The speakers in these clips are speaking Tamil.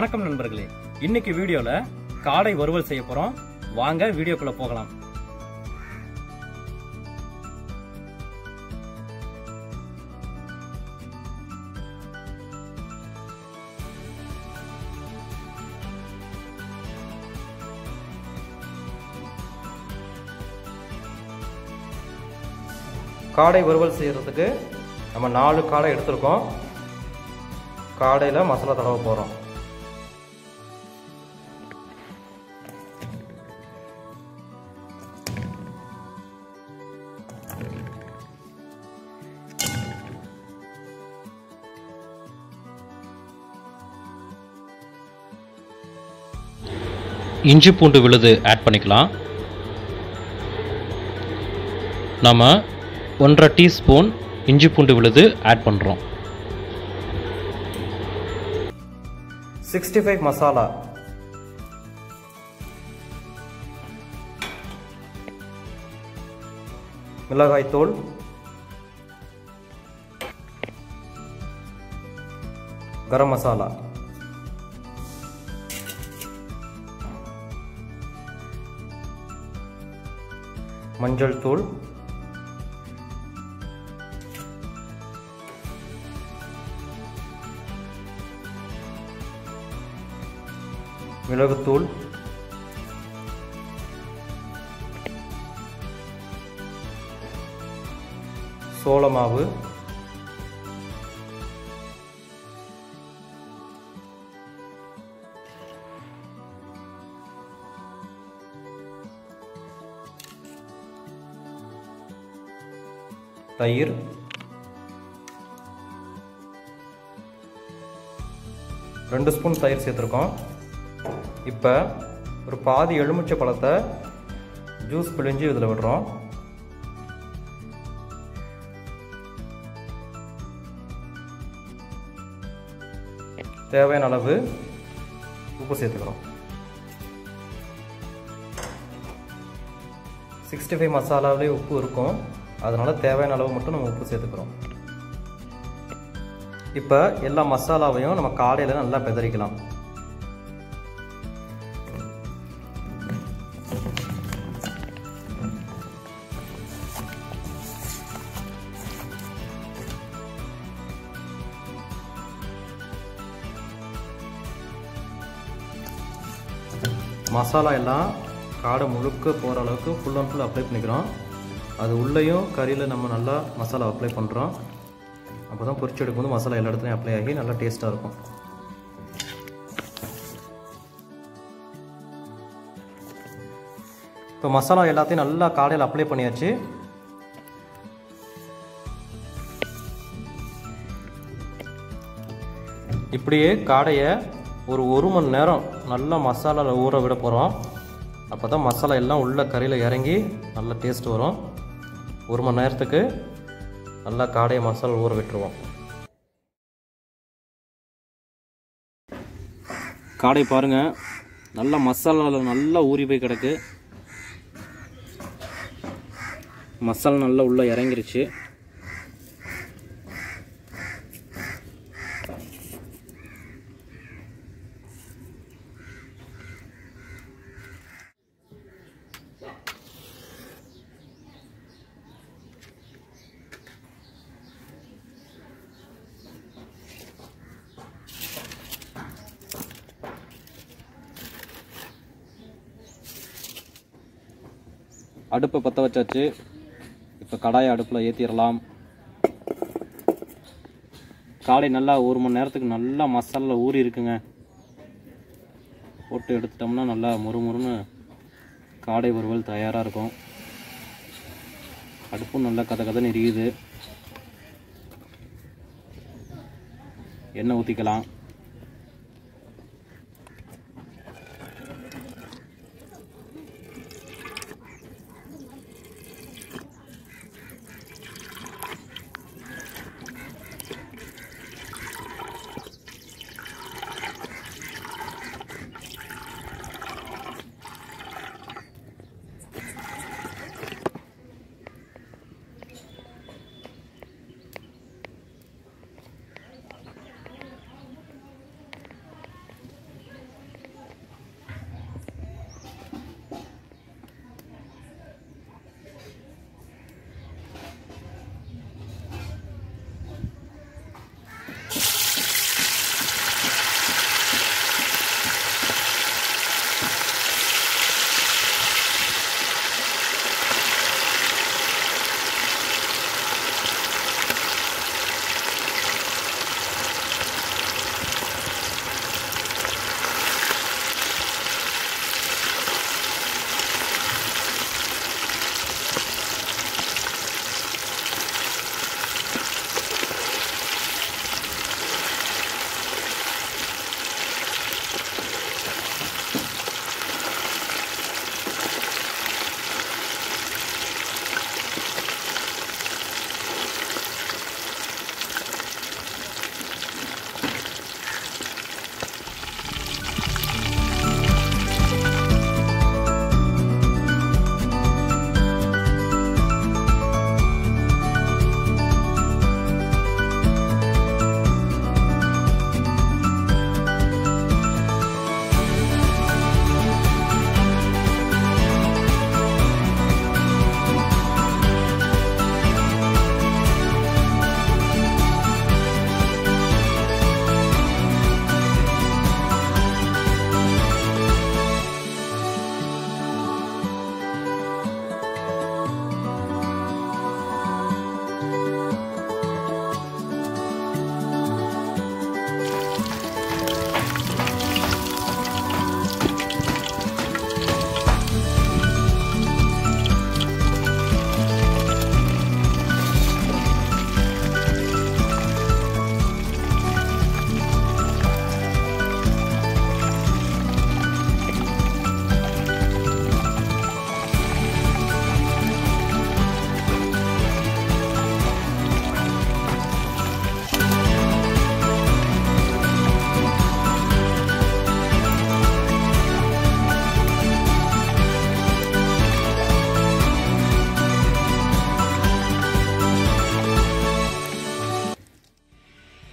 வணக்கம் நண்பர்களே இன்னைக்கு வீடியோல காடை வறுவல் செய்ய போறோம் வாங்க வீடியோக்குள்ள போகலாம் காடை வறுவல் செய்கிறதுக்கு நம்ம நாலு காடை எடுத்திருக்கோம் காடையில் மசாலா தடவ போகிறோம் இஞ்சி பூண்டு விழுது ஆட் பண்ணிக்கலாம் நம்ம ஒன்றரை டீஸ்பூன் இஞ்சி பூண்டு விழுது ஆட் பண்ணுறோம் சிக்ஸ்டி ஃபைவ் மசாலா மிளகாய்த்தூள் கரம் மசாலா மஞ்சள் தூள் மிளகுத்தூள் சோள மாவு தயிர் ரெண்டு ஸ்பூன் தயிர் சேர்த்துருக்கோம் இப்போ ஒரு பாதி எலுமிச்சை பழத்தை ஜூஸ் பிழிஞ்சு இதில் விடுறோம் தேவையான அளவு உப்பு சேர்த்துக்கிறோம் சிக்ஸ்டி ஃபைவ் மசாலாவிலே உப்பு இருக்கும் அதனால் தேவையான அளவு மட்டும் நம்ம உப்பு சேர்த்துக்கிறோம் இப்போ எல்லா மசாலாவையும் நம்ம காடையில் நல்லா பெதறிக்கலாம் மசாலா எல்லாம் காடை முழுக்க போகிற அளவுக்கு ஃபுல் அண்ட் ஃபுல் அப்ளை பண்ணிக்கிறோம் அது உள்ளேயும் கறியில் நம்ம நல்லா மசாலா அப்ளை பண்ணுறோம் அப்போ தான் பொரிச்சு எடுக்கும்போது மசாலா எல்லா இடத்துலையும் அப்ளை ஆகி நல்லா டேஸ்ட்டாக இருக்கும் இப்போ மசாலா எல்லாத்தையும் நல்லா காடையில் அப்ளை பண்ணியாச்சு இப்படியே காடையை ஒரு ஒரு மணி நேரம் நல்லா மசாலாவில் ஊற விட போகிறோம் அப்போ தான் மசாலா எல்லாம் உள்ள கறியில் இறங்கி நல்ல டேஸ்ட் வரும் ஒரு மணி நேரத்துக்கு நல்லா காடையை மசாலா ஊற விட்டுருவோம் காடை பாருங்க நல்லா மசாலாவில் நல்லா ஊறி போய் கிடக்கு மசாலா நல்லா உள்ள இறங்கிருச்சு அடுப்பை பற்ற வச்சாச்சு இப்போ கடாயை அடுப்பில் ஏற்றிடலாம் காடை நல்லா ஒரு மணி நேரத்துக்கு நல்லா மசாலாவில் ஊறி இருக்குங்க போட்டு எடுத்துட்டோம்னா நல்லா முறுமுறுன்னு காடை வறுவல் தயாராக இருக்கும் அடுப்பும் நல்லா கதை கதைன்னு எரியுது எண்ணெய் ஊற்றிக்கலாம்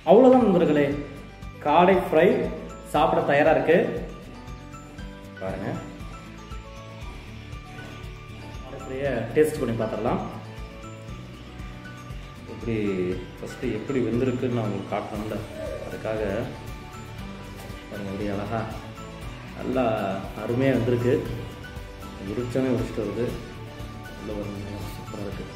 அவ்வளோதான் நண்பர்களே காடை ஃப்ரை சாப்பிட தயாராக இருக்கு பாருங்க காடை ஃப்ரையை டேஸ்ட் பண்ணி பார்த்துடலாம் எப்படி ஃபஸ்ட்டு எப்படி வெந்திருக்குன்னு நான் உங்களுக்கு காட்டணும்ல அதுக்காக பாருங்க எப்படி அழகா நல்லா அருமையாக வந்திருக்கு உரிச்சானே உரிச்சிட்டு வருது உள்ள ஒரு சூப்பராக இருக்கு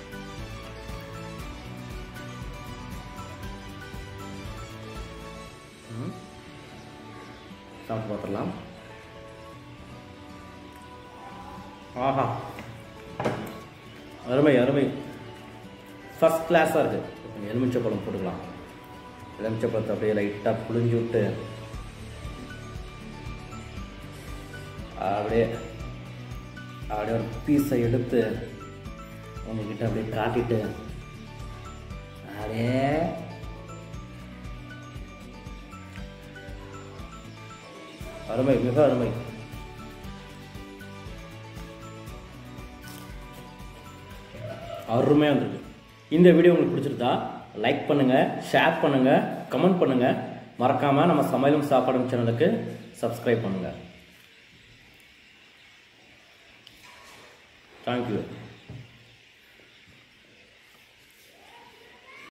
ம். சாப்பிட்டு பார்த்துடலாம் ஆஹா அருமை அருமை ஃபஸ்ட் கிளாஸாக இருக்குது கொஞ்சம் எலுமிச்சை பழம் போட்டுக்கலாம் எலுமிச்சை பழத்தை அப்படியே லைட்டாக புழிஞ்சு விட்டு அப்படியே அப்படியே ஒரு பீஸை எடுத்து உங்ககிட்ட அப்படியே காட்டிட்டு அப்படியே அருமை மிக அருமை அருமையாக வந்திருக்கு இந்த வீடியோ உங்களுக்கு பிடிச்சிருந்தா லைக் பண்ணுங்கள் ஷேர் பண்ணுங்கள் கமெண்ட் பண்ணுங்கள் மறக்காமல் நம்ம சமையலும் சாப்பாடும் சேனலுக்கு சப்ஸ்கிரைப் பண்ணுங்கள் தேங்க்யூ